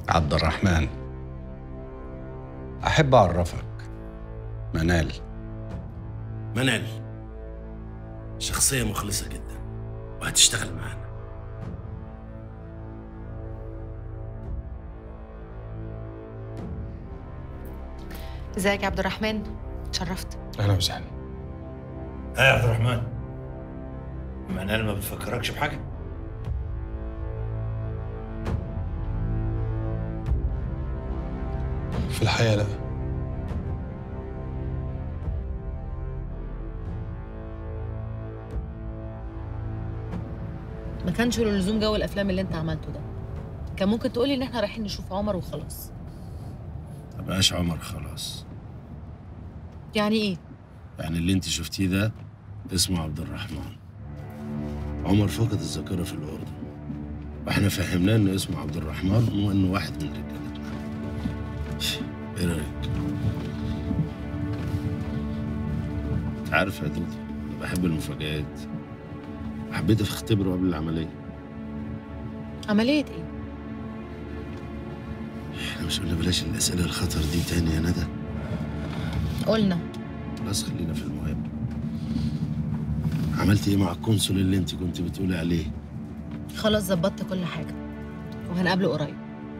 عبد الرحمن أحب أعرفك منال منال شخصية مخلصة جدا وهتشتغل معانا ازيك يا عبد الرحمن اتشرفت اهلا وسهلا ها يا عبد الرحمن منال ما بتفكركش بحاجة في الحياه لا ما كانش له لزوم جو الافلام اللي انت عملته ده كان ممكن تقولي ان احنا رايحين نشوف عمر وخلاص ما بقاش عمر خلاص يعني ايه يعني اللي انت شفتيه ده اسمه عبد الرحمن عمر فقد الذاكرة في الأردن واحنا فهمناه انه اسمه عبد الرحمن وانه واحد من رجالتنا ايه رأيك؟ انت عارف يا دودي انا بحب المفاجآت حبيت اختبره قبل العملية عمليه ايه احنا مش قلنا بلاش الأسئلة الخطر دي تاني يا ندى قلنا خلاص خلينا في المهم عملت ايه مع القنصل اللي انت كنت بتقولي عليه خلاص ظبطت كل حاجه وهنقابله قريب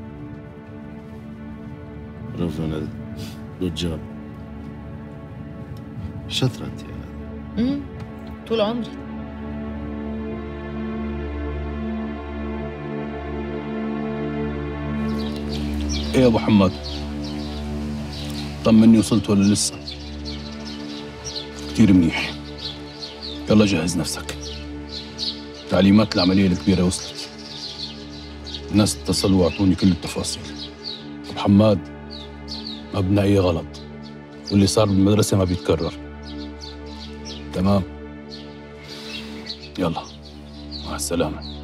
برافو يا ندى جود جوب شاطرة انت يا ندى امم طول عمري ايه يا ابو حماد طمني وصلت ولا لسه كتير منيح يلا جهز نفسك تعليمات العملية الكبيرة وصلت الناس اتصلوا واعطوني كل التفاصيل ابو حماد ما بدنا اي غلط واللي صار بالمدرسة ما بيتكرر تمام يلا مع السلامة